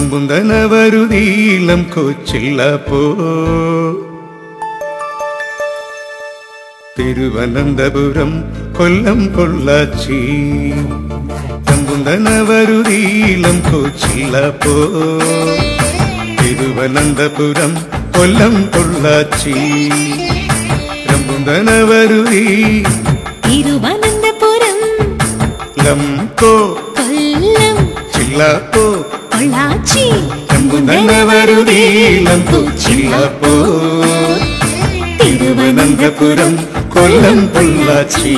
റംബുന്തനവരുതീലം കൊച്ചില്ല പോ തിരുവനന്തപുരം കൊല്ലം പൊള്ളാച്ചി റംബുന്തനവരുതീലം കൊച്ചില്ല പോ തിരുവനന്തപുരം കൊല്ലം പൊള്ളാച്ചി റംബുന്തനവരുതീ തിരുവനന്തപുരം ലം കോ കൊല്ലം ചില്ലപ്പോ പൊള്ളാച്ചി റംബുന്തനവരുതീലം കൊച്ചില്ല പോ തിരുവനന്തപുരം കൊല്ലം പൊള്ളാച്ചി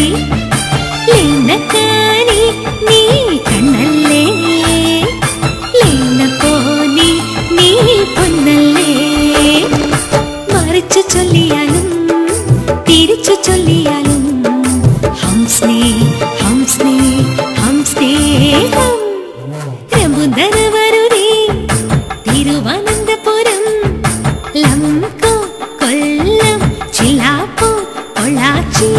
ലീനക്കാനി നീ കണ്ണല്ലേ ലീനപ്പോ നീ നീ പൊന്നല്ലേ മറിച്ചു ചൊല്ലിയാലും തിരിച്ചു ചൊല്ലിയാലും ഹംസ്നേ ഹംസ്നേ ഹംസ്നേഹം രമ്പുന്തരവരുതേ തിരുവനന്തപുരം ലംകോ കൊല്ലം ചിലാപ്പോ പൊള്ളാച്ചി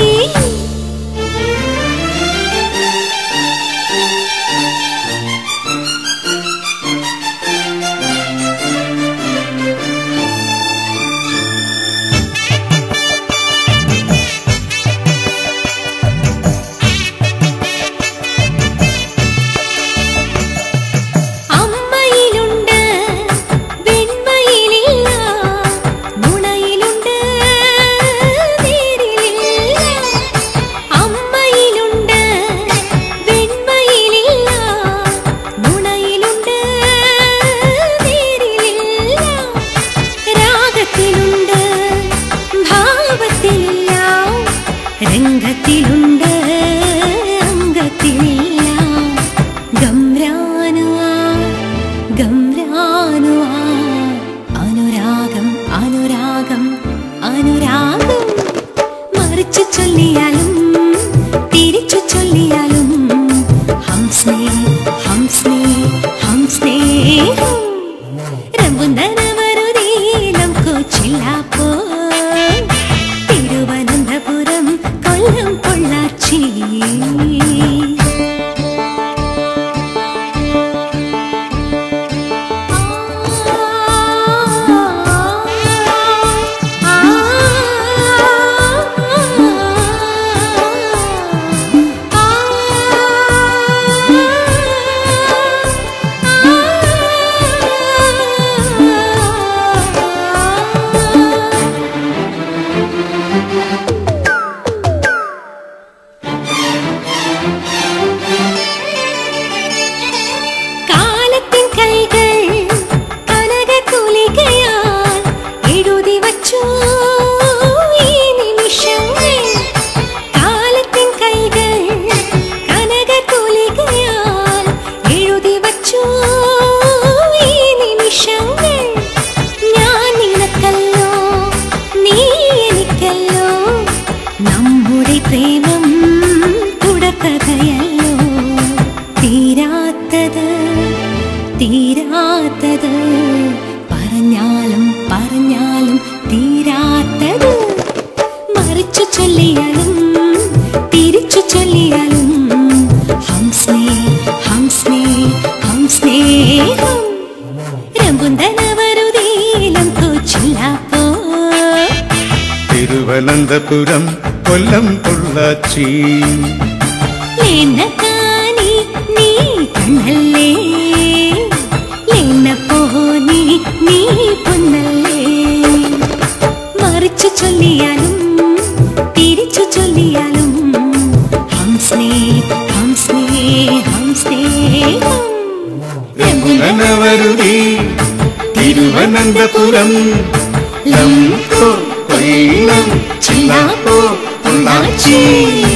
അമ്മയിലുണ്ട് വെണ്മയിലില്ല നുണയിലുണ്ട് നേരിലില്ല അമ്മയിലുണ്ട് വെണ്മയിലില്ല നുണയിലുണ്ട് നേരിലില്ല രാഗത്തിലുണ്ട് ഭാവത്തിലില്ല രംഗത്തിലുണ്ട് അംഗത്തിലില്ല ഗംരാനുവാ ഗംരാനുവാ അനുരാഗം അനുരാഗം അനുരാഗം മറിച്ചു ചൊല്ലിയാലും തിരിച്ചു ചൊല്ലിയാലും ഹംസ്നേ ഹംസ്നേ ഹംസ്നേഹം രമ്പുന്തനവരുതീലം കൊച്ചില്ലാപ്പോ തിരുവനന്തപുരം കൊല്ലം പൊള്ളാച്ചി കാലത്തിൻ കൈകൾ കനകത്തുലികയാൽ എഴുതി വച്ചു ഈ നിമിഷങ്ങൾ കാലത്തിൻ കൈകൾ കനകത്തുലികയാൽ എഴുതി വച്ചു ഈ നിമിഷങ്ങൾ ഞാൻ നിനക്കല്ലോ നീ എനിക്കല്ലോ നമ്മുടെ പ്രേമം തുടക്കഥയല്ലോ തീരാത്തത് തീരാത്തത് പറഞ്ഞാലും പറഞ്ഞാലും തീരാത്തത് മറിച്ചു ചൊല്ലിയാലും തിരിച്ചു ചൊല്ലിയാലും ഹംസ്നേ ഹംസ്നേ ഹംസ്നേഹം രമ്പുന്തനവരുതീലം കൊച്ചില്ലാപ്പോ തിരുവനന്തപുരം കൊല്ലം പൊള്ളാച്ചി ലേനക്കാനി നീ കണ്ണല്ലേ ലേനപ്പോ നീ നീ പൊന്നല്ലേ മറിച്ചു ചൊല്ലിയാലും തിരിച്ചു ചൊല്ലിയാലും ഹംസ്നേ ഹംസ്നേ ഹംസ്നേഹം രഘുനവരുതി തിരുവനന്തപുരം ലം കോ കൊല്ലം ചില്ലാപ്പോ പൊള്ളാച്ചി